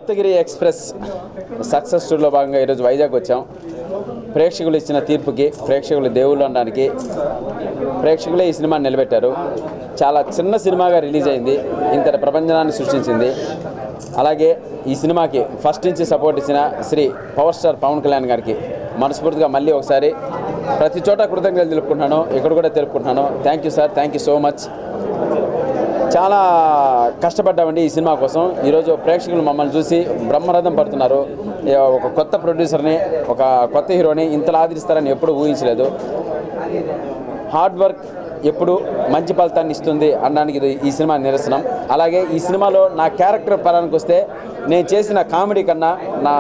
Saptagiri express success టూర్లో భాగంగా ఈరోజు వైజాగ్ వచ్చాం ప్రేక్షకులు ఇచ్చిన తీర్పుకి ప్రేక్షకులు దేవుళ్ళు అనడానికి ప్రేక్షకులే ఈ సినిమాని నిలబెట్టారు చాలా చిన్న సినిమాగా రిలీజ్ అయింది ఇంతటి ప్రపంచాన్ని సృష్టించింది అలాగే ఈ సినిమాకి ఫస్ట్ నుంచి సపోర్ట్ ఇచ్చిన శ్రీ పవర్ స్టార్ పవన్ కళ్యాణ్ గారికి మనస్ఫూర్తిగా మళ్ళీ ఒకసారి ప్రతి చోట కృతజ్ఞతలు తెలుపుకుంటున్నాను ఇక్కడ కూడా తెలుపుకుంటున్నాను thank you sir thank you so much చాలా కష్టపడ్డామండి ఈ సినిమా కోసం ఈరోజు ప్రేక్షకులు మమ్మల్ని చూసి బ్రహ్మరథం పడుతున్నారు ఏ ఒక కొత్త ప్రొడ్యూసర్ని ఒక కొత్త హీరోని ఇంతలా ఆదరిస్తారని ఎప్పుడు ఊహించలేదు హార్డ్ వర్క్ ఎప్పుడు మంచి ఫలితాన్ని ఇస్తుంది అనడానికి ఇది ఈ సినిమా నిరసనం అలాగే ఈ సినిమాలో నా క్యారెక్టర్ పరానికి వస్తే నేను చేసిన కామెడీ కన్నా నా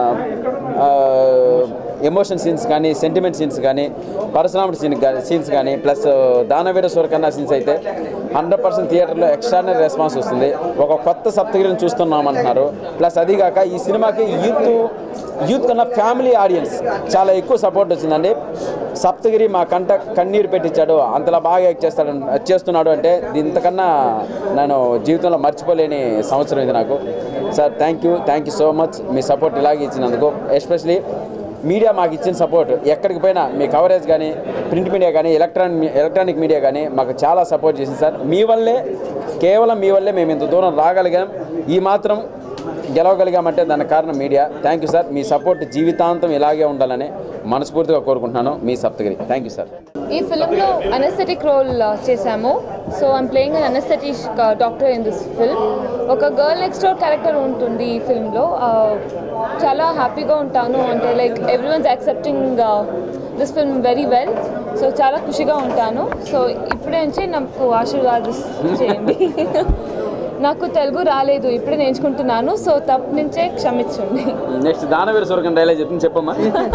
ఎమోషన్ సీన్స్ కానీ సెంటిమెంట్ సీన్స్ కానీ పరశురాముడి సీన్ సీన్స్ కానీ ప్లస్ దానవీర సూరకన్నా సీన్స్ అయితే హండ్రెడ్ పర్సెంట్ థియేటర్లో ఎక్స్ట్రానరీ రెస్పాన్స్ వస్తుంది ఒక కొత్త సప్తగిరిని చూస్తున్నాం అంటున్నారు ప్లస్ అదిగాక ఈ సినిమాకి యూత్ యూత్ కన్నా ఫ్యామిలీ ఆడియన్స్ చాలా ఎక్కువ సపోర్ట్ వచ్చిందండి సప్తగిరి మా కంట కన్నీరు పెట్టించాడు అంతలా బాగా యాక్ట్ చేస్తాడు చేస్తున్నాడు అంటే ఇంతకన్నా నేను జీవితంలో మర్చిపోలేని సంవత్సరం ఇది నాకు sir thank you thank you so much మీ సపోర్ట్ ఇలాగే ఇచ్చినందుకు ఎస్పెషలీ మీడియా మాకు ఇచ్చిన సపోర్ట్ ఎక్కడికి పోయినా మీ కవరేజ్ కానీ ప్రింట్ మీడియా కానీ ఎలక్ట్రానిక్ ఎలక్ట్రానిక్ మీడియా కానీ మాకు చాలా సపోర్ట్ చేసింది సార్ మీ వల్లే కేవలం మీ వల్లే మేము ఇంత దూరం రాగలిగాం ఈ మాత్రం గెలవగలిగామంటే దానికి కారణం మీడియా థ్యాంక్ యూ సార్ మీ సపోర్ట్ జీవితాంతం ఇలాగే ఉండాలని మనస్ఫూర్తిగా కోరుకుంటున్నాను మీ సప్తగిరి థ్యాంక్ యూ సార్ ఈ ఫిల్మ్లో అనస్థెటిక్ రోల్ చేశాము so I'm playing an anaesthetic doctor in this film ఒక గర్ల్ నెక్స్ట్ డోర్ క్యారెక్టర్ ఉంటుంది ఈ ఫిల్మ్లో చాలా హ్యాపీగా ఉంటాను అంటే like everyone's accepting this film very well so చాలా ఖుషిగా ఉంటాను సో ఇప్పుడే నుంచి నాకు ఆశీర్వాదం చేయండి నాకు తెలుగు రాలేదు ఇప్పుడే నేర్చుకుంటున్నాను సో తప్పు నుంచే క్షమించండి నెక్స్ట్ దానవీర సూరకం డైలాగ్ చెప్తుంది చెప్పమ్మా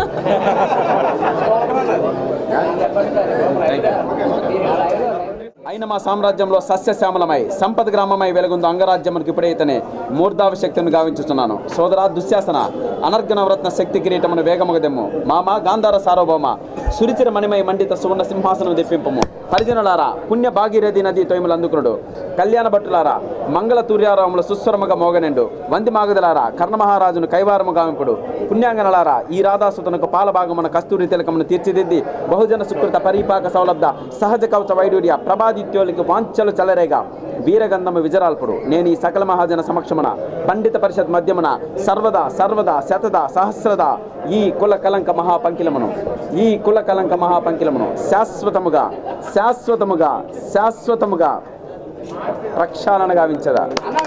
అయిన మా సామ్రాజ్యంలో సస్యశ్యామలమై సంపద గ్రామమై వెలుగుందు అంగరాజ్యమునికి ఇప్పుడే ఇతని మూర్ధావ శక్తిని గావించుతున్నాను సోదరా దుశ్శాసన అనర్గ నవరత్న శక్తి కిరీటమును వేగమగదెమ్ము మామ గాంధార సార్వభౌమ సురిచిర మణిమై మండిత సువర్ణ సింహాసనం తెప్పింపము పరిజనులారా పుణ్య భాగీరథి నది తొయములు అందుకునుడు కళ్యాణ భట్టులారా మంగళ తూర్యారాముల సుస్వరముగా మోగనెండు వంది మాగదులారా కర్ణమహారాజును కైవారము గావింపుడు పుణ్యాంగనలారా ఈ రాధాసుతనకు పాలభాగమున కస్తూరి తిలకమును తీర్చిదిద్ది బహుజన సుకృత పరిపాక సౌలభ్య సహజ కవచ వైడూర్య ప్రభాదిత్యోలికి వాంఛలు చలరేగా వీరగంధము విజరాల్పుడు నేను ఈ సకల మహాజన సమక్షమున పండిత పరిషత్ మధ్యమున సర్వదా సర్వదా శతద సహస్రద ఈ కుల కలంక మహాపంకిలమును ఈ కుల కలంక మహాపంకిలమును శాశ్వతముగా శాశ్వతముగా శాశ్వతముగా ప్రక్షాళన గావించదా